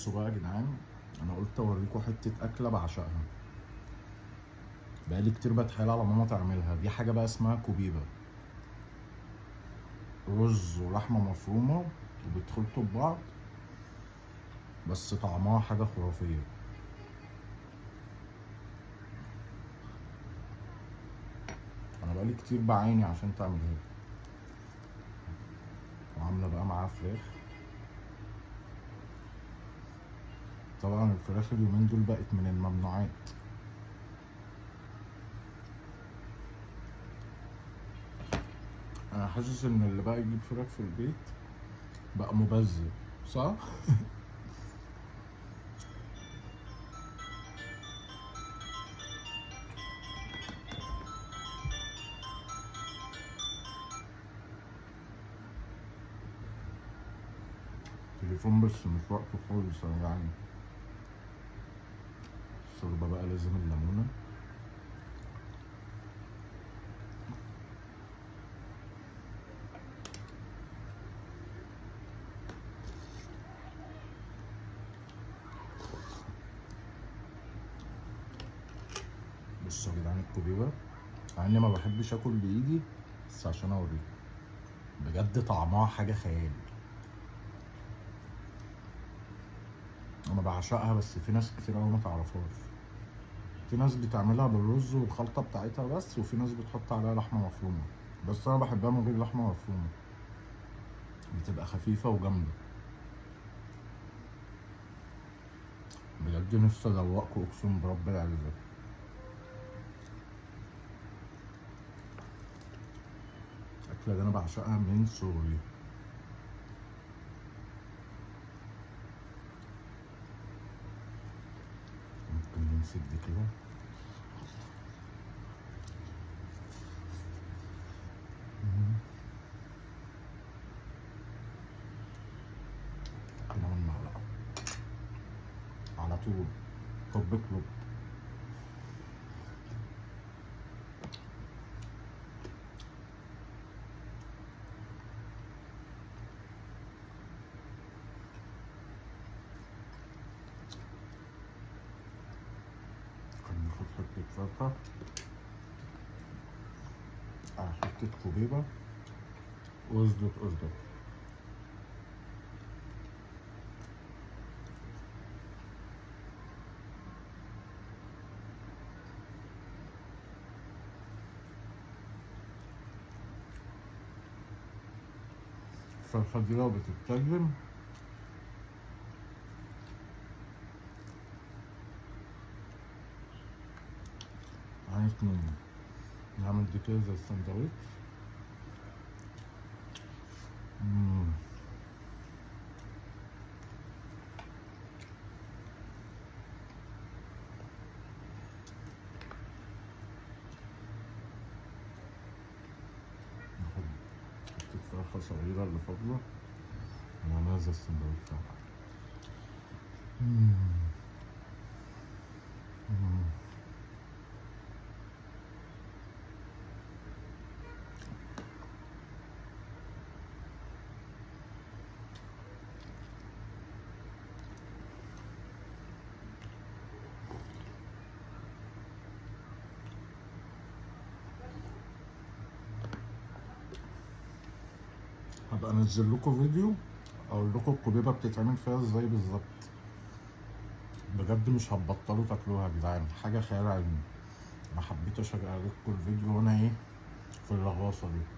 بصوا بقى يا جدعان انا قلت اوريكم حته اكله بعشقها بقالي كتير بتحايل على ماما تعملها دي حاجه بقى اسمها كوبيبه رز ولحمه مفرومه وبيتخلطوا ببعض بس طعمها حاجه خرافيه انا بقالي كتير بعاني عشان تعملها لي وعامله بقى معاها فراخ طبعا الفراخ اليومين دول بقت من الممنوعات انا حاسس ان اللي بقى يجيب فراخ في البيت بقى مبذر صح تليفون بس مش وقته خالص انا يعني الشوربة بقى لازم الليمونة بصوا يا جدعان الكوبيبة مع اني ما بحبش اكل بايدي بس عشان اوريكم بجد طعمها حاجة خيال انا بعشقها بس في ناس كتير قوي ما تعرفهاش في ناس بتعملها بالرز والخلطه بتاعتها بس وفي ناس بتحط عليها لحمه مفرومه بس انا بحبها من غير لحمه مفرومه بتبقى خفيفه وجامده بجد نفسي ادوقكم اقسم برب العزه الاكله دي انا بعشقها من صغري ممكن نمسك دي كده كده من معلقة على طول طب اطلب ناخد حتة فاكهة على حتة كوبيبة وازدت ازدت الفرخة دي لو بتتكلم عن اتنين نعمل دي كده زي السندوتش مم. ناخد حتة فرخة صغيرة اللي فاضلة ونعملها زي السندوتش مم. مم. هبقى انزل لكم فيديو اقول لكم الكوبيبه بتتعمل فيها ازاي بالظبط بجد مش هتبطلوا تاكلوها يا جدعان حاجه خيال علمي انا حبيت اشغل لكم الفيديو وانا ايه في الرغاصه دي